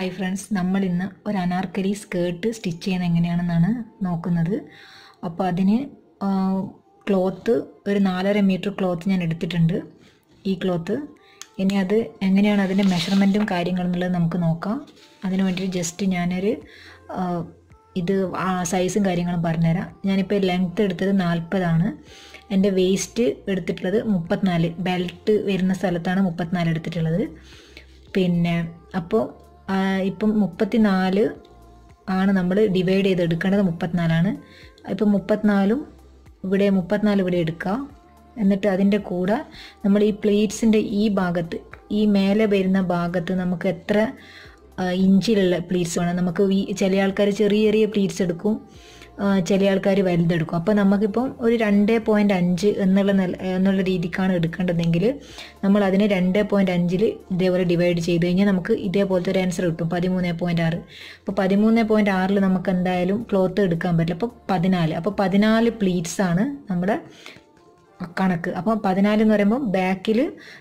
hi friends നമ്മൾ ഇന്ന് ഒരു അനാർക്കലി സ്കേർട്ട് സ്റ്റിച്ച് ചെയ്യുന്നത് എങ്ങനെയാണെന്നാണ് നോക്കുന്നത് അപ്പോൾ അതിന് ക്ലോത്ത് ഒരു നാലര മീറ്റർ ക്ലോത്ത് ഞാൻ എടുത്തിട്ടുണ്ട് ഈ ക്ലോത്ത് ഇനി അത് എങ്ങനെയാണ് അതിൻ്റെ മെഷർമെൻറ്റും കാര്യങ്ങളും എന്നുള്ളത് നമുക്ക് നോക്കാം അതിന് വേണ്ടിയിട്ട് ജസ്റ്റ് ഞാനൊരു ആ, ഇത് ആ സൈസും കാര്യങ്ങളും പറഞ്ഞുതരാം ഞാനിപ്പോൾ ലെങ്ത്ത് എടുത്തത് നാൽപ്പതാണ് എൻ്റെ വേസ്റ്റ് എടുത്തിട്ടുള്ളത് മുപ്പത്തിനാല് ബെൽറ്റ് വരുന്ന സ്ഥലത്താണ് മുപ്പത്തിനാല് എടുത്തിട്ടുള്ളത് പിന്നെ അപ്പോൾ ഇപ്പം മുപ്പത്തിനാല് ആണ് നമ്മൾ ഡിവൈഡ് ചെയ്ത് എടുക്കേണ്ടത് മുപ്പത്തിനാലാണ് ഇപ്പം മുപ്പത്തിനാലും ഇവിടെ മുപ്പത്തിനാല് ഇവിടെ എടുക്കുക എന്നിട്ട് അതിൻ്റെ കൂടെ നമ്മൾ ഈ പ്ലേറ്റ്സിൻ്റെ ഈ ഭാഗത്ത് ഈ മേലെ വരുന്ന ഭാഗത്ത് നമുക്ക് എത്ര ആ, ഇഞ്ചിലുള്ള പ്ലീറ്റ്സ് വേണം നമുക്ക് ഈ ചില ആൾക്കാർ ചെറിയ ചെറിയ പ്ലീറ്റ്സ് എടുക്കും ആ, ചില ആൾക്കാർ വലുതെടുക്കും അപ്പോൾ നമുക്കിപ്പം ഒരു രണ്ട് പോയിൻറ്റ് അഞ്ച് എന്നുള്ള നില എന്നുള്ള രീതിക്കാണ് എടുക്കേണ്ടതെങ്കിൽ നമ്മൾ അതിനെ രണ്ട് പോയിൻറ്റ് അഞ്ചിൽ ഇതേപോലെ ഡിവൈഡ് ചെയ്ത് കഴിഞ്ഞാൽ നമുക്ക് ഇതേപോലത്തെ ഒരു ആൻസർ കിട്ടും പതിമൂന്ന് പോയിൻറ്റ് ആറ് അപ്പോൾ പതിമൂന്ന് പോയിൻറ്റ് ആറിൽ നമുക്ക് എന്തായാലും ക്ലോത്ത് എടുക്കാൻ പറ്റില്ല അപ്പോൾ പതിനാല് അപ്പോൾ പതിനാല് പ്ലീറ്റ്സ് ആണ് നമ്മുടെ കണക്ക് അപ്പോൾ പതിനാല് എന്ന് പറയുമ്പോൾ ബാക്കിൽ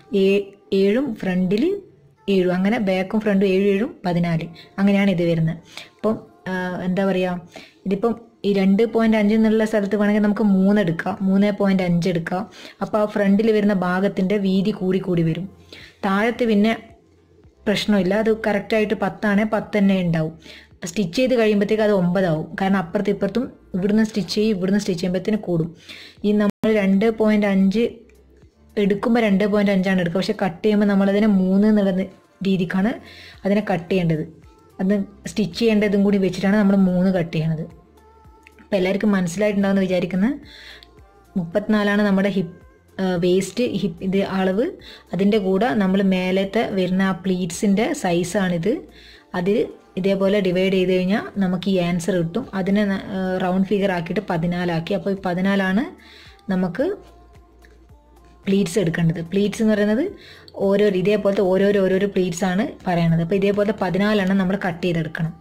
ഏഴും ഫ്രണ്ടിൽ ഏഴും അങ്ങനെ ബാക്കും ഫ്രണ്ടും ഏഴും ഏഴും പതിനാല് അങ്ങനെയാണ് ഇത് വരുന്നത് അപ്പം ആ, എന്താ പറയുക ഇതിപ്പം ഈ രണ്ട് പോയിന്റ് അഞ്ച് എന്നുള്ള സ്ഥലത്ത് വേണമെങ്കിൽ നമുക്ക് മൂന്ന് എടുക്കാം മൂന്ന് പോയിന്റ് അഞ്ച് എടുക്കാം അപ്പോൾ ആ ഫ്രണ്ടിൽ വരുന്ന ഭാഗത്തിൻ്റെ വീതി കൂടി കൂടി വരും താഴത്ത് പിന്നെ പ്രശ്നമില്ല അത് കറക്റ്റായിട്ട് പത്താണേ പത്ത് തന്നെ ഉണ്ടാവും സ്റ്റിച്ച് ചെയ്ത് കഴിയുമ്പോഴത്തേക്ക് അത് ഒമ്പതാവും കാരണം അപ്പുറത്തും ഇപ്പുറത്തും ഇവിടുന്ന് സ്റ്റിച്ച് ചെയ്യും ഇവിടുന്ന് സ്റ്റിച്ച് ചെയ്യുമ്പോഴത്തേന് കൂടും ഈ നമ്മൾ രണ്ട് പോയിന്റ് അഞ്ച് എടുക്കുമ്പോൾ രണ്ട് പോയിന്റ് അഞ്ചാണ് എടുക്കുക പക്ഷെ കട്ട് ചെയ്യുമ്പോൾ നമ്മളതിനെ മൂന്ന് എന്നുള്ള രീതിക്കാണ് അതിനെ കട്ട് ചെയ്യേണ്ടത് അത് സ്റ്റിച്ച് ചെയ്യേണ്ടതും കൂടി വെച്ചിട്ടാണ് നമ്മൾ മൂന്ന് കട്ട് ചെയ്യണത് അപ്പോൾ എല്ലാവർക്കും മനസ്സിലായിട്ടുണ്ടാവുമെന്ന് വിചാരിക്കുന്നത് മുപ്പത്തിനാലാണ് നമ്മുടെ ഹിപ്പ് വേസ്റ്റ് ഹിപ്പ് ഇത് അളവ് അതിൻ്റെ കൂടെ നമ്മൾ മേലത്തെ വരുന്ന ആ പ്ലീറ്റ്സിൻ്റെ സൈസാണിത് അതിൽ ഇതേപോലെ ഡിവൈഡ് ചെയ്ത് കഴിഞ്ഞാൽ നമുക്ക് ഈ ആൻസർ കിട്ടും അതിനെ റൗണ്ട് ഫിഗർ ആക്കിയിട്ട് പതിനാലാക്കി അപ്പോൾ ഈ പതിനാലാണ് നമുക്ക് പ്ലീറ്റ്സ് എടുക്കേണ്ടത് പ്ലീറ്റ്സ് എന്ന് പറയുന്നത് ഓരോ ഇതേപോലത്തെ ഓരോരോ ഓരോരോ പ്ലീറ്റ്സ് ആണ് പറയണത് അപ്പോൾ ഇതേപോലത്തെ പതിനാലെണ്ണം നമ്മൾ കട്ട് ചെയ്തെടുക്കണം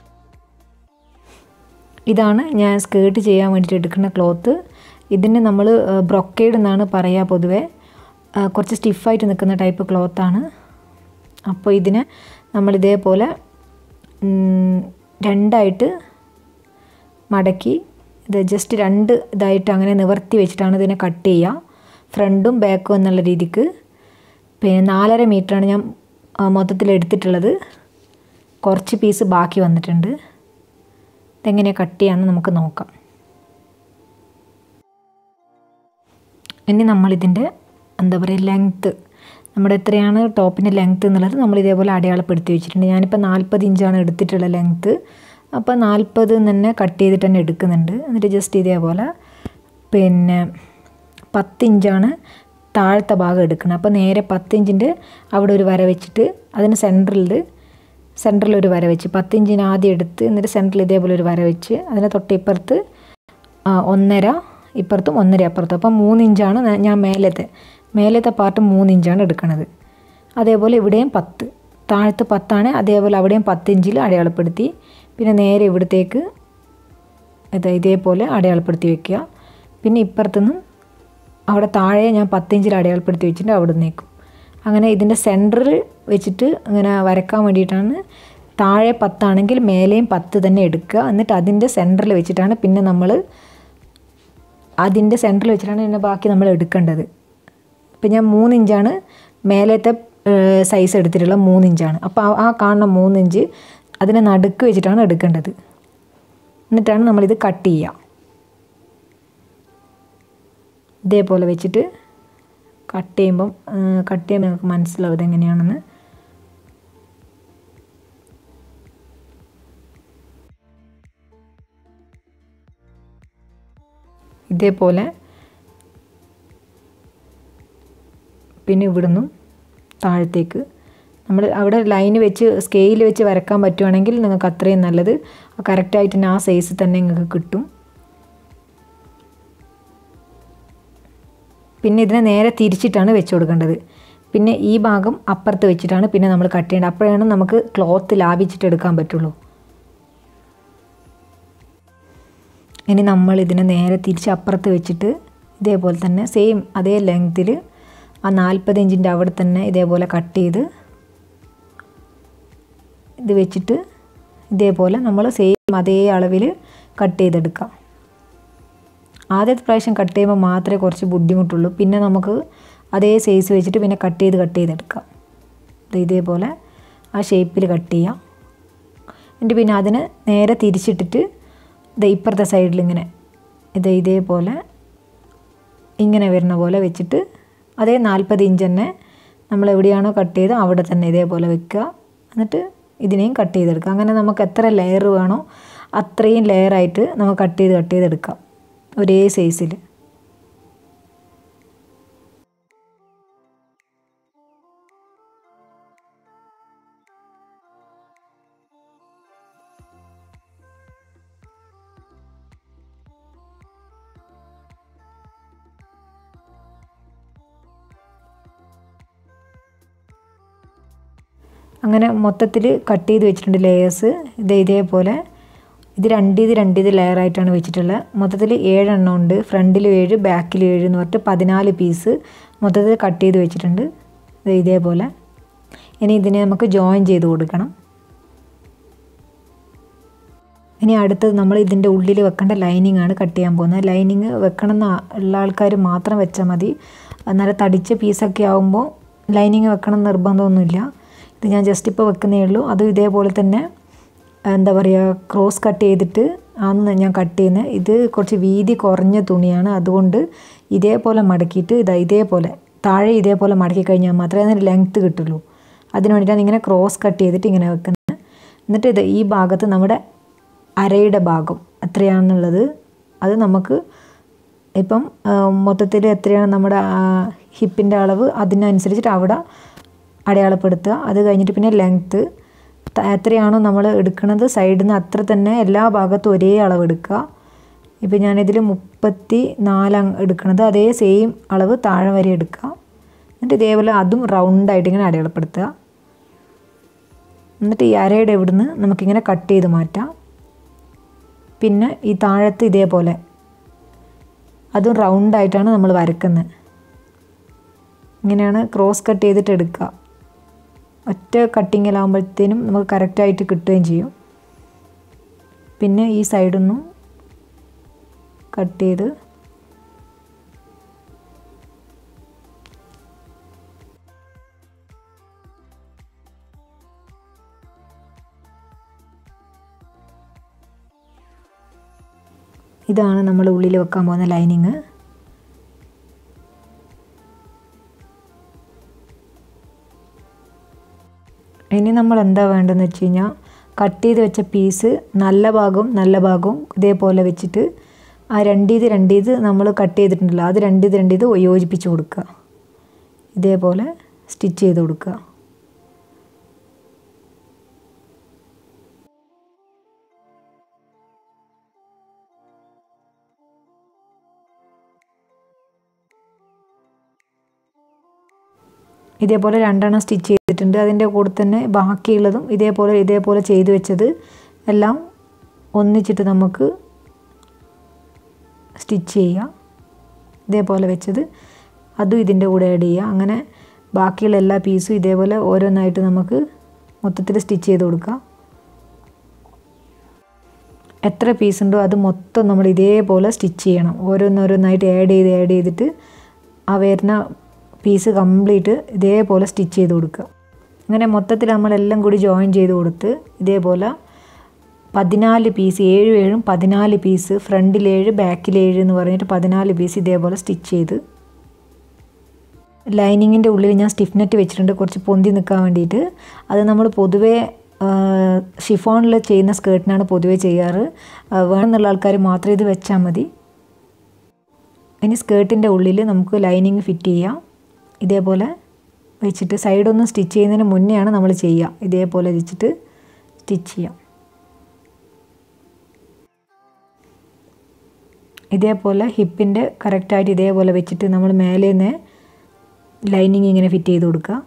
ഇതാണ് ഞാൻ സ്കേർട്ട് ചെയ്യാൻ വേണ്ടിയിട്ട് എടുക്കുന്ന ക്ലോത്ത് ഇതിന് നമ്മൾ ബ്രൊക്കേഡ് എന്നാണ് പറയുക പൊതുവേ ആ, കുറച്ച് സ്റ്റിഫായിട്ട് നിൽക്കുന്ന ടൈപ്പ് ക്ലോത്താണ് അപ്പോൾ ഇതിനെ നമ്മൾ ഇതേപോലെ ഉം, രണ്ടായിട്ട് മടക്കി ഇത് ജസ്റ്റ് രണ്ട് ഇതായിട്ട് അങ്ങനെ നിവർത്തി വെച്ചിട്ടാണ് ഇതിനെ കട്ട് ചെയ്യുക ഫ്രണ്ടും ബാക്കും എന്നുള്ള രീതിക്ക് പിന്നെ നാലര മീറ്ററാണ് ഞാൻ ആ, മൊത്തത്തിൽ എടുത്തിട്ടുള്ളത് കുറച്ച് പീസ് ബാക്കി വന്നിട്ടുണ്ട് ഇതെങ്ങനെ കട്ട് ചെയ്യാമെന്ന് നമുക്ക് നോക്കാം ഇനി നമ്മളിതിൻ്റെ എന്താ പറയുക ലെങ്ത്ത് നമ്മുടെ എത്രയാണ് ടോപ്പിൻ്റെ ലെങ്ത്ത് എന്നുള്ളത് നമ്മൾ ഇതേപോലെ അടയാളപ്പെടുത്തി വെച്ചിട്ടുണ്ട് ഞാനിപ്പോൾ നാൽപ്പത് ഇഞ്ചാണ് എടുത്തിട്ടുള്ള ലെങ്ത്ത് അപ്പോൾ നാൽപ്പത് തന്നെ കട്ട് ചെയ്തിട്ട് തന്നെ എടുക്കുന്നുണ്ട് എന്നിട്ട് ജസ്റ്റ് ഇതേപോലെ പിന്നെ പത്ത് ഇഞ്ചാണ് താഴത്തെ ഭാഗം എടുക്കുന്നത് അപ്പോൾ നേരെ പത്ത് ഇഞ്ചിൻ്റെ അവിടെ ഒരു വര വെച്ചിട്ട് അതിന് സെൻറ്ററിൽ സെൻറ്ററിൽ ഒരു വര വെച്ച് പത്ത് ഇഞ്ചിന് ആദ്യം എടുത്ത് എന്നിട്ട് സെൻറ്ററിൽ ഇതേപോലെ ഒരു വര വെച്ച് അതിന് തൊട്ടിപ്പുറത്ത് ആ, ഒന്നര ഇപ്പുറത്തും ഒന്നര അപ്പുറത്തും അപ്പം മൂന്ന് ഇഞ്ചാണ് ഞാൻ- ഞാൻ മേലത്തെ മേലത്തെ പാർട്ട് മൂന്ന് ഇഞ്ചാണ് എടുക്കുന്നത് അതേപോലെ ഇവിടെയും പത്ത് താഴത്ത് പത്താണ് അതേപോലെ അവിടെയും പത്ത് ഇഞ്ചിൽ അടയാളപ്പെടുത്തി പിന്നെ നേരെ ഇവിടത്തേക്ക് ഇത് ഇതേപോലെ അടയാളപ്പെടുത്തി വെക്കുക പിന്നെ ഇപ്പുറത്തുനിന്നും അവിടെ താഴെ ഞാൻ പത്തിഞ്ചിൽ അടയാളപ്പെടുത്തി വെച്ചിട്ട് അവിടെ നിന്നേക്കും അങ്ങനെ ഇതിൻ്റെ സെൻറ്ററിൽ വെച്ചിട്ട് ഇങ്ങനെ വരക്കാൻ വേണ്ടിയിട്ടാണ് താഴെ പത്താണെങ്കിൽ മേലെയും പത്ത് തന്നെ എടുക്കുക എന്നിട്ട് അതിൻ്റെ സെൻറ്ററിൽ വെച്ചിട്ടാണ് പിന്നെ നമ്മൾ അതിൻ്റെ സെൻറ്ററിൽ വെച്ചിട്ടാണ് പിന്നെ ബാക്കി നമ്മൾ എടുക്കേണ്ടത് ഇപ്പം ഞാൻ മൂന്ന് ഇഞ്ചാണ് മേലത്തെ സൈസ് എടുത്തിട്ടുള്ള മൂന്ന് ഇഞ്ചാണ് അപ്പോൾ ആ- ആ കാണുന്ന മൂന്ന് ഇഞ്ച് അതിനെ നടുക്ക് വെച്ചിട്ടാണ് എടുക്കേണ്ടത് എന്നിട്ടാണ് നമ്മളിത് കട്ട് ചെയ്യുക ഇതേപോലെ വെച്ചിട്ട് കട്ട് ചെയ്യുമ്പം കട്ട് ചെയ്യുമ്പോൾ നിങ്ങൾക്ക് മനസ്സിലാവും ഇതെങ്ങനെയാണെന്ന് ഇതേപോലെ പിന്നെ ഇവിടുന്നും താഴത്തേക്ക് നമ്മൾ അവിടെ ലൈന് വെച്ച് സ്കെയിൽ വെച്ച് വരക്കാൻ പറ്റുവാണെങ്കിൽ നിങ്ങൾക്ക് അത്രയും നല്ലത് കറക്റ്റായിട്ട് തന്നെ ആ സൈസ് തന്നെ നിങ്ങൾക്ക് കിട്ടും പിന്നെ ഇതിനെ നേരെ തിരിച്ചിട്ടാണ് വെച്ച് കൊടുക്കേണ്ടത് പിന്നെ ഈ ഭാഗം അപ്പുറത്ത് വെച്ചിട്ടാണ് പിന്നെ നമ്മൾ കട്ട് ചെയ്യേണ്ടത് അപ്പോഴാണ് നമുക്ക് ക്ലോത്ത് ലാഭിച്ചിട്ട് എടുക്കാൻ പറ്റുള്ളൂ ഇനി നമ്മൾ ഇതിനെ നേരെ തിരിച്ച് അപ്പുറത്ത് വെച്ചിട്ട് ഇതേപോലെ തന്നെ സെയിം അതേ ലെങ്ത്തിൽ ആ നാൽപ്പത് ഇഞ്ചിൻ്റെ അവിടെ തന്നെ ഇതേപോലെ കട്ട് ചെയ്ത് ഇത് വെച്ചിട്ട് ഇതേപോലെ നമ്മൾ സെയിം അതേ അളവിൽ കട്ട് ചെയ്തെടുക്കാം ആദ്യത്തെ പ്രാവശ്യം കട്ട് ചെയ്യുമ്പോൾ മാത്രമേ കുറച്ച് ബുദ്ധിമുട്ടുള്ളൂ പിന്നെ നമുക്ക് അതേ സൈസ് വെച്ചിട്ട് പിന്നെ കട്ട് ചെയ്ത് കട്ട് ചെയ്തെടുക്കാം ദേ ഇതേപോലെ ആ ഷേപ്പിൽ കട്ട് ചെയ്യാം എന്നിട്ട് പിന്നെ അതിന് നേരെ തിരിച്ചിട്ടിട്ട് ഇത് ഇപ്പുറത്തെ സൈഡിൽ ഇങ്ങനെ ഇത് ഇതേപോലെ ഇങ്ങനെ വരുന്ന പോലെ വെച്ചിട്ട് അതേ നാൽപ്പത് ഇഞ്ച് തന്നെ നമ്മൾ എവിടെയാണോ കട്ട് ചെയ്ത് അവിടെ തന്നെ ഇതേപോലെ വെക്കുക എന്നിട്ട് ഇതിനെയും കട്ട് ചെയ്തെടുക്കുക അങ്ങനെ നമുക്ക് എത്ര ലെയർ വേണോ അത്രയും ലെയറായിട്ട് നമുക്ക് കട്ട് ചെയ്ത് കട്ട് ചെയ്തെടുക്കാം ഒരേ സൈസിൽ അങ്ങനെ മൊത്തത്തിൽ കട്ട് ചെയ്ത് വെച്ചിട്ടുണ്ട് ലെയേഴ്സ് ഇത് ഇതേപോലെ ഇത് രണ്ട് ഇത് രണ്ട് ഇത് ലെയറായിട്ടാണ് വെച്ചിട്ടുള്ളത് മൊത്തത്തിൽ ഏഴെണ്ണം ഉണ്ട് ഫ്രണ്ടിൽ ഏഴ് ബാക്കിൽ ഏഴ് എന്ന് പറഞ്ഞിട്ട് പതിനാല് പീസ് മൊത്തത്തിൽ കട്ട് ചെയ്ത് വെച്ചിട്ടുണ്ട് ഇത് ഇതേപോലെ ഇനി ഇതിനെ നമുക്ക് ജോയിൻ ചെയ്ത് കൊടുക്കണം ഇനി അടുത്തത് നമ്മൾ ഇതിൻ്റെ ഉള്ളിൽ വെക്കേണ്ട ലൈനിങ് ആണ് കട്ട് ചെയ്യാൻ പോകുന്നത് ലൈനിങ് വെക്കണം എന്ന് ഉള്ള ആൾക്കാർ മാത്രം വെച്ചാൽ മതി നല്ല തടിച്ച പീസൊക്കെ ആകുമ്പോൾ ലൈനിങ് വെക്കണം എന്ന് നിർബന്ധമൊന്നുമില്ല ഇത് ഞാൻ ജസ്റ്റ് ഇപ്പോൾ വെക്കുന്നേ ഉള്ളൂ അതും ഇതേപോലെ തന്നെ എന്താ പറയുക ക്രോസ് കട്ട് ചെയ്തിട്ട് ആണ് ഞാൻ കട്ട് ചെയ്യുന്നത് ഇത് കുറച്ച് വീതി കുറഞ്ഞ തുണിയാണ് അതുകൊണ്ട് ഇതേപോലെ മടക്കിയിട്ട് ഇതാ ഇതേപോലെ താഴെ ഇതേപോലെ മടക്കി കഴിഞ്ഞാൽ മാത്രമേ അതിന് ലെങ്ത്ത് കിട്ടുള്ളൂ അതിന് വേണ്ടിയിട്ടാണ് ഇങ്ങനെ ക്രോസ് കട്ട് ചെയ്തിട്ട് ഇങ്ങനെ വെക്കുന്നത് എന്നിട്ട് ഇത് ഈ ഭാഗത്ത് നമ്മുടെ അരയുടെ ഭാഗം എത്രയാണെന്നുള്ളത് അത് നമുക്ക് ഇപ്പം മൊത്തത്തിൽ എത്രയാണ് നമ്മുടെ ഹിപ്പിൻ്റെ അളവ് അതിനനുസരിച്ചിട്ട് അവിടെ അടയാളപ്പെടുത്തുക അത് കഴിഞ്ഞിട്ട് പിന്നെ ലെങ്ത്ത് എത്രയാണോ നമ്മൾ എടുക്കുന്നത് സൈഡിൽ നിന്ന് അത്ര തന്നെ എല്ലാ ഭാഗത്തും ഒരേ അളവ് എടുക്കുക ഇപ്പം ഞാനിതിൽ മുപ്പത്തി നാലാണ് എടുക്കുന്നത് അതേ സെയിം അളവ് താഴെ വരെ എടുക്കുക എന്നിട്ട് ഇതേപോലെ അതും റൗണ്ടായിട്ട് ഇങ്ങനെ അടയാളപ്പെടുത്തുക എന്നിട്ട് ഈ അരയുടെ ഇവിടുന്ന് നമുക്കിങ്ങനെ കട്ട് ചെയ്ത് മാറ്റാം പിന്നെ ഈ താഴത്ത് ഇതേപോലെ അതും റൗണ്ടായിട്ടാണ് നമ്മൾ വരക്കുന്നത് ഇങ്ങനെയാണ് ക്രോസ് കട്ട് ചെയ്തിട്ട് എടുക്കുക ഒറ്റ കട്ടിങ്ങിലാകുമ്പോഴത്തേനും നമുക്ക് കറക്റ്റായിട്ട് കിട്ടുകയും ചെയ്യും പിന്നെ ഈ സൈഡിൽ നിന്നും കട്ട് ചെയ്ത് ഇതാണ് നമ്മൾ ഉള്ളിൽ വെക്കാൻ പോകുന്ന ലൈനിങ് ഇനി നമ്മൾ എന്താ വേണ്ടതെന്ന് വെച്ച് കഴിഞ്ഞാൽ കട്ട് ചെയ്ത് വെച്ച പീസ് നല്ല ഭാഗവും നല്ല ഭാഗവും ഇതേപോലെ വെച്ചിട്ട് ആ രണ്ടീത് രണ്ടീത് നമ്മൾ കട്ട് ചെയ്തിട്ടുണ്ടല്ലോ അത് രണ്ടീത് രണ്ടീത് യോജിപ്പിച്ച് കൊടുക്കുക ഇതേപോലെ സ്റ്റിച്ച് ചെയ്ത് കൊടുക്കുക ഇതേപോലെ രണ്ടെണ്ണം സ്റ്റിച്ച് ചെയ്തിട്ടുണ്ട് അതിൻ്റെ കൂടെ തന്നെ ബാക്കിയുള്ളതും ഇതേപോലെ ഇതേപോലെ ചെയ്തു വെച്ചത് എല്ലാം ഒന്നിച്ചിട്ട് നമുക്ക് സ്റ്റിച്ച് ചെയ്യാം ഇതേപോലെ വെച്ചത് അതും ഇതിൻ്റെ കൂടെ ആഡ് ചെയ്യുക അങ്ങനെ ബാക്കിയുള്ള എല്ലാ പീസും ഇതേപോലെ ഓരോന്നായിട്ട് നമുക്ക് മൊത്തത്തിൽ സ്റ്റിച്ച് ചെയ്ത് കൊടുക്കാം എത്ര പീസ് ഉണ്ടോ അത് മൊത്തം നമ്മൾ ഇതേപോലെ സ്റ്റിച്ച് ചെയ്യണം ഓരോന്നോരോന്നായിട്ട് ആഡ് ചെയ്ത് ആഡ് ചെയ്തിട്ട് ആ വരുന്ന പീസ് കംപ്ലീറ്റ് ഇതേപോലെ സ്റ്റിച്ച് ചെയ്ത് കൊടുക്കുക അങ്ങനെ മൊത്തത്തിൽ നമ്മളെല്ലാം കൂടി ജോയിൻ ചെയ്ത് കൊടുത്ത് ഇതേപോലെ പതിനാല് പീസ് ഏഴ് ഏഴും പതിനാല് പീസ് ഫ്രണ്ടിൽ ഏഴ് ബാക്കിൽ ഏഴ് എന്ന് പറഞ്ഞിട്ട് പതിനാല് പീസ് ഇതേപോലെ സ്റ്റിച്ച് ചെയ്ത് ലൈനിങ്ങിൻ്റെ ഉള്ളിൽ ഞാൻ സ്റ്റിഫ് നെറ്റ് വെച്ചിട്ടുണ്ട് കുറച്ച് പൊന്തി നിൽക്കാൻ വേണ്ടിയിട്ട് അത് നമ്മൾ പൊതുവേ ഷിഫോണിൽ ചെയ്യുന്ന സ്കേർട്ടിനാണ് പൊതുവേ ചെയ്യാറ് വേണമെന്നുള്ള ആൾക്കാർ മാത്രം ഇത് വെച്ചാൽ മതി ഇനി സ്കേർട്ടിൻ്റെ ഉള്ളിൽ നമുക്ക് ലൈനിങ് ഫിറ്റ് ചെയ്യാം ഇതേപോലെ വെച്ചിട്ട് സൈഡൊന്നും സ്റ്റിച്ച് ചെയ്യുന്നതിന് മുന്നെയാണ് നമ്മൾ ചെയ്യുക ഇതേപോലെ വെച്ചിട്ട് സ്റ്റിച്ച് ചെയ്യാം ഇതേപോലെ ഹിപ്പിൻ്റെ കറക്റ്റായിട്ട് ഇതേപോലെ വെച്ചിട്ട് നമ്മൾ മേലെ നിന്ന് ലൈനിങ് ഇങ്ങനെ ഫിറ്റ് ചെയ്ത് കൊടുക്കുക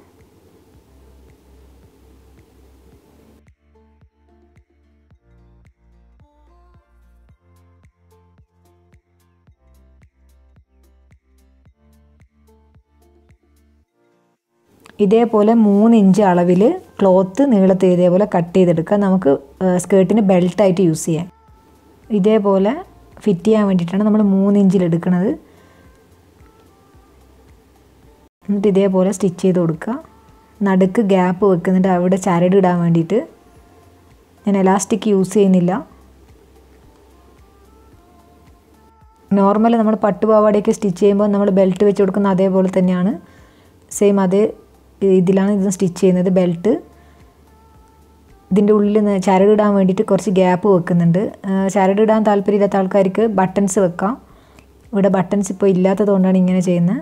ഇതേപോലെ മൂന്ന് ഇഞ്ച് അളവിൽ ക്ലോത്ത് നീളത്തിൽ ഇതേപോലെ കട്ട് ചെയ്തെടുക്കുക നമുക്ക് സ്കേർട്ടിന് ബെൽറ്റായിട്ട് യൂസ് ചെയ്യാം ഇതേപോലെ ഫിറ്റ് ചെയ്യാൻ വേണ്ടിയിട്ടാണ് നമ്മൾ മൂന്ന് ഇഞ്ചിൽ എടുക്കുന്നത് എന്നിട്ട് ഇതേപോലെ സ്റ്റിച്ച് ചെയ്ത് കൊടുക്കുക നടുക്ക് ഗ്യാപ്പ് വെക്കുന്നുണ്ട് അവിടെ ചരട് ഇടാൻ വേണ്ടിയിട്ട് ഞാൻ എലാസ്റ്റിക് യൂസ് ചെയ്യുന്നില്ല നോർമൽ നമ്മൾ പട്ടുപാവാടയൊക്കെ സ്റ്റിച്ച് ചെയ്യുമ്പോൾ നമ്മൾ ബെൽറ്റ് വെച്ച് കൊടുക്കുന്ന അതേപോലെ തന്നെയാണ് സെയിം അതേ ഇതിലാണ് ഇത് സ്റ്റിച്ച് ചെയ്യുന്നത് ബെൽറ്റ് ഇതിൻ്റെ ഉള്ളിൽ ചരടിടാൻ വേണ്ടിയിട്ട് കുറച്ച് ഗ്യാപ്പ് വെക്കുന്നുണ്ട് ചരടിടാൻ താല്പര്യമില്ലാത്ത ആൾക്കാർക്ക് ബട്ടൺസ് വെക്കാം ഇവിടെ ബട്ടൺസ് ഇപ്പോൾ ഇല്ലാത്തത് കൊണ്ടാണ് ഇങ്ങനെ ചെയ്യുന്നത്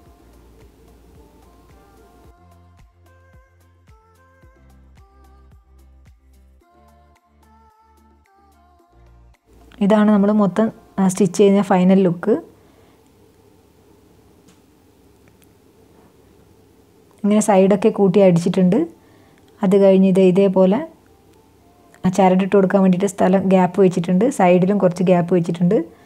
ഇതാണ് നമ്മൾ മൊത്തം സ്റ്റിച്ച് ചെയ്യുന്ന ഫൈനൽ ലുക്ക് ഇങ്ങനെ സൈഡൊക്കെ കൂട്ടി അടിച്ചിട്ടുണ്ട് അത് കഴിഞ്ഞ് ഇത് ഇതേപോലെ ചരടിട്ട് കൊടുക്കാൻ വേണ്ടിയിട്ട് സ്ഥലം ഗ്യാപ്പ് വെച്ചിട്ടുണ്ട് സൈഡിലും കുറച്ച് ഗ്യാപ്പ് വെച്ചിട്ടുണ്ട്